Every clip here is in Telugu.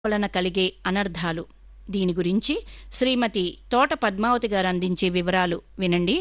వలన కలిగే అనర్థాలు దీని గురించి శ్రీమతి తోట పద్మావతి గారు అందించే వివరాలు వినండి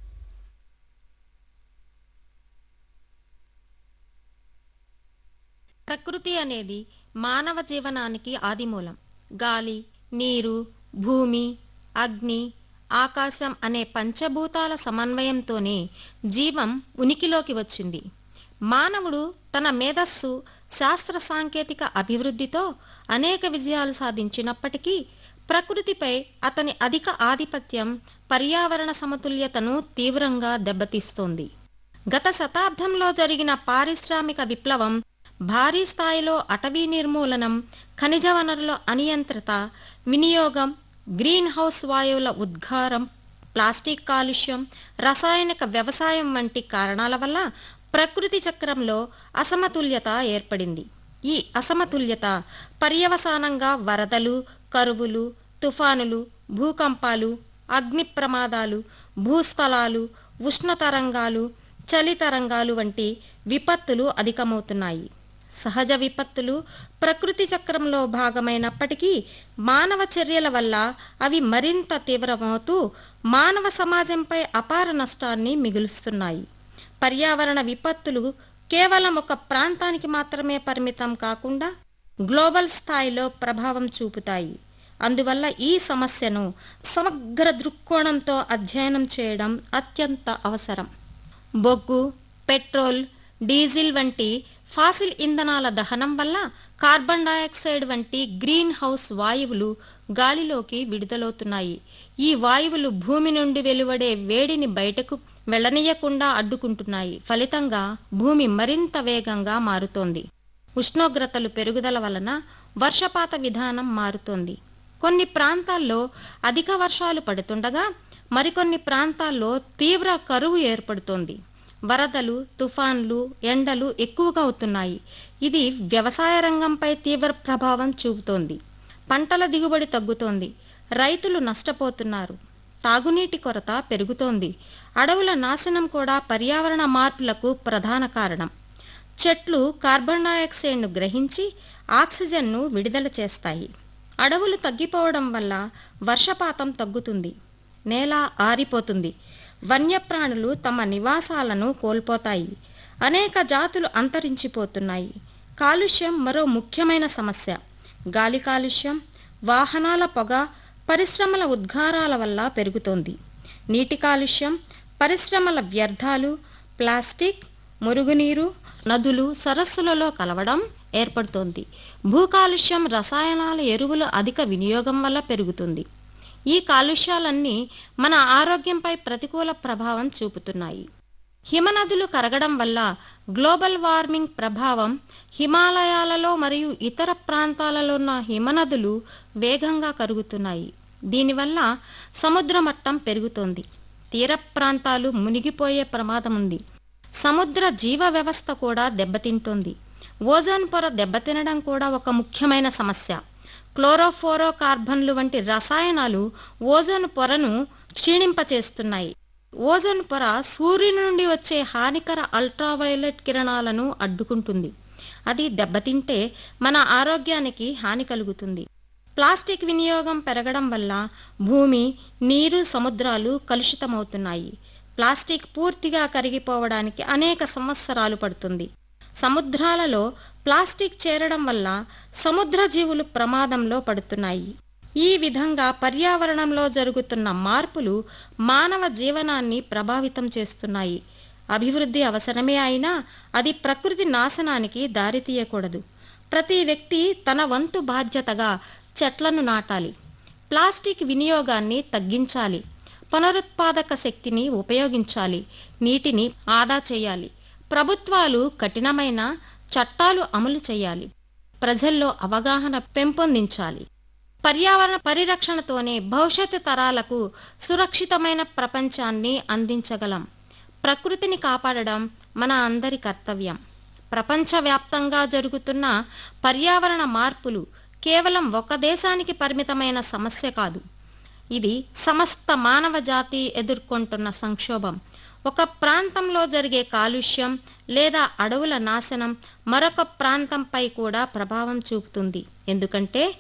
ప్రకృతి అనేది మానవ జీవనానికి ఆదిమూలం గాలి నీరు భూమి అగ్ని ఆకాశం అనే పంచభూతాల సమన్వయంతోనే జీవం ఉనికిలోకి వచ్చింది మానవుడు తన మేధస్సు శాస్త్ర సాంకేతిక అభివృద్ధితో అనేక విజయాలు సాధించినప్పటికీ ప్రకృతిపై అతని అధిక ఆధిపత్యం పర్యావరణ సమతుల్యతను తీవ్రంగా దెబ్బతీస్తోంది గత శతాబ్దంలో జరిగిన పారిశ్రామిక విప్లవం భారీ స్థాయిలో అటవీ నిర్మూలనం ఖనిజ వనరుల అనియంత్రిత వినియోగం గ్రీన్ హౌస్ వాయువుల ఉద్గారం ప్లాస్టిక్ కాలుష్యం రసాయనిక వ్యవసాయం వంటి కారణాల వల్ల ప్రకృతి చక్రంలో అసమతుల్యత ఏర్పడింది ఈ అసమతుల్యత పర్యవసానంగా వరదలు కరువులు తుఫానులు భూకంపాలు అగ్ని ప్రమాదాలు భూస్థలాలు ఉష్ణ తరంగాలు చలి తరంగాలు వంటి విపత్తులు అధికమవుతున్నాయి సహజ విపత్తులు ప్రకృతి చక్రంలో భాగమైనప్పటికీ మానవ చర్యల వల్ల అవి మరింత తీవ్రమవుతూ మానవ సమాజంపై అపార నష్టాన్ని మిగులుస్తున్నాయి పర్యావరణ విపత్తులు కేవలం ఒక ప్రాంతానికి మాత్రమే పరిమితం కాకుండా గ్లోబల్ స్థాయిలో ప్రభావం చూపుతాయి అందువల్ల ఈ సమస్యను సమగ్ర దృక్కోణంతో అధ్యయనం చేయడం అత్యంత అవసరం బొగ్గు పెట్రోల్ డీజిల్ వంటి ఫాసిల్ ఇంధనాల దహనం వల్ల కార్బన్ డయాక్సైడ్ వంటి గ్రీన్ హౌస్ వాయువులు గాలిలోకి విడుదలవుతున్నాయి ఈ వాయువులు భూమి నుండి వెలువడే వేడిని బయటకు వెళ్లనీయకుండా అడ్డుకుంటున్నాయి ఫలితంగా భూమి మరింత వేగంగా మారుతోంది ఉష్ణోగ్రతలు పెరుగుదల వలన వర్షపాత విధానం మారుతోంది కొన్ని ప్రాంతాల్లో అధిక వర్షాలు పడుతుండగా మరికొన్ని ప్రాంతాల్లో తీవ్ర కరువు ఏర్పడుతోంది వరదలు తుఫాన్లు ఎండలు ఎక్కువగా అవుతున్నాయి ఇది వ్యవసాయ రంగంపై తీవ్ర ప్రభావం చూపుతోంది పంటల దిగుబడి తగ్గుతోంది రైతులు నష్టపోతున్నారు తాగునీటి కొరత పెరుగుతోంది అడవుల నాశనం కూడా పర్యావరణ మార్పులకు ప్రధాన కారణం చెట్లు కార్బన్ డయాక్సైడ్ను గ్రహించి ఆక్సిజన్ను విడుదల చేస్తాయి అడవులు తగ్గిపోవడం వల్ల వర్షపాతం తగ్గుతుంది నేల ఆరిపోతుంది వన్యప్రాణులు తమ నివాసాలను కోల్పోతాయి అనేక జాతులు అంతరించిపోతున్నాయి కాలుష్యం మరో ముఖ్యమైన సమస్య గాలి కాలుష్యం వాహనాల పొగ పరిశ్రమల ఉద్గారాల వల్ల పెరుగుతోంది నీటి కాలుష్యం పరిశ్రమల వ్యర్థాలు ప్లాస్టిక్ మురుగునీరు నదులు సరస్సులలో కలవడం ఏర్పడుతోంది భూ కాలుష్యం రసాయనాల ఎరువుల అధిక వినియోగం వల్ల పెరుగుతుంది ఈ కాలుష్యాలన్నీ మన ఆరోగ్యంపై ప్రతికూల ప్రభావం చూపుతున్నాయి హిమనదులు కరగడం వల్ల గ్లోబల్ వార్మింగ్ ప్రభావం హిమాలయాలలో మరియు ఇతర ప్రాంతాలలో ఉన్న హిమనదులు వేగంగా కరుగుతున్నాయి దీనివల్ల సముద్ర మట్టం పెరుగుతోంది తీర ప్రాంతాలు మునిగిపోయే ప్రమాదం ఉంది సముద్ర జీవ వ్యవస్థ కూడా దెబ్బతింటోంది ఓజోన్ పొర దెబ్బతినడం కూడా ఒక ముఖ్యమైన సమస్య క్లోరోఫోరో కార్బన్లు వంటి రసాయనాలు ఓజోన్ పొరను క్షీణింపచేస్తున్నాయి ఓజోన్ పొర సూర్యుని నుండి వచ్చే హానికర అల్ట్రావైలెట్ కిరణాలను అడ్డుకుంటుంది అది దెబ్బతింటే మన ఆరోగ్యానికి హాని కలుగుతుంది ప్లాస్టిక్ వినియోగం పెరగడం వల్ల భూమి నీరు సముద్రాలు కలుషితమవుతున్నాయి ప్లాస్టిక్ పూర్తిగా కరిగిపోవడానికి అనేక సంవత్సరాలు పడుతుంది సముద్రాలలో ప్లాస్టిక్ చేరడం వల్ల సముద్ర జీవులు ప్రమాదంలో పడుతున్నాయి ఈ విధంగా పర్యావరణంలో జరుగుతున్న మార్పులు మానవ జీవనాన్ని ప్రభావితం చేస్తున్నాయి అభివృద్ధి అవసరమే అయినా అది ప్రకృతి నాశనానికి దారితీయకూడదు ప్రతి వ్యక్తి తన వంతు బాధ్యతగా చెట్లను నాటాలి ప్లాస్టిక్ వినియోగాన్ని తగ్గించాలి పునరుత్పాదక శక్తిని ఉపయోగించాలి నీటిని ఆదా చేయాలి ప్రభుత్వాలు కఠినమైన చట్టాలు అమలు చేయాలి ప్రజల్లో అవగాహన పెంపొందించాలి పర్యావరణ పరిరక్షణతోనే భవిష్యత్తు తరాలకు సురక్షితమైన ప్రపంచాన్ని అందించగలం ప్రకృతిని కాపాడడం మన అందరి కర్తవ్యం ప్రపంచవ్యాప్తంగా జరుగుతున్న పర్యావరణ మార్పులు కేవలం ఒక దేశానికి పరిమితమైన సమస్య కాదు ఇది సమస్త మానవ జాతి ఎదుర్కొంటున్న సంక్షోభం ఒక ప్రాంతంలో జరిగే కాలుష్యం లేదా అడవుల నాశనం మరొక ప్రాంతంపై కూడా ప్రభావం చూపుతుంది ఎందుకంటే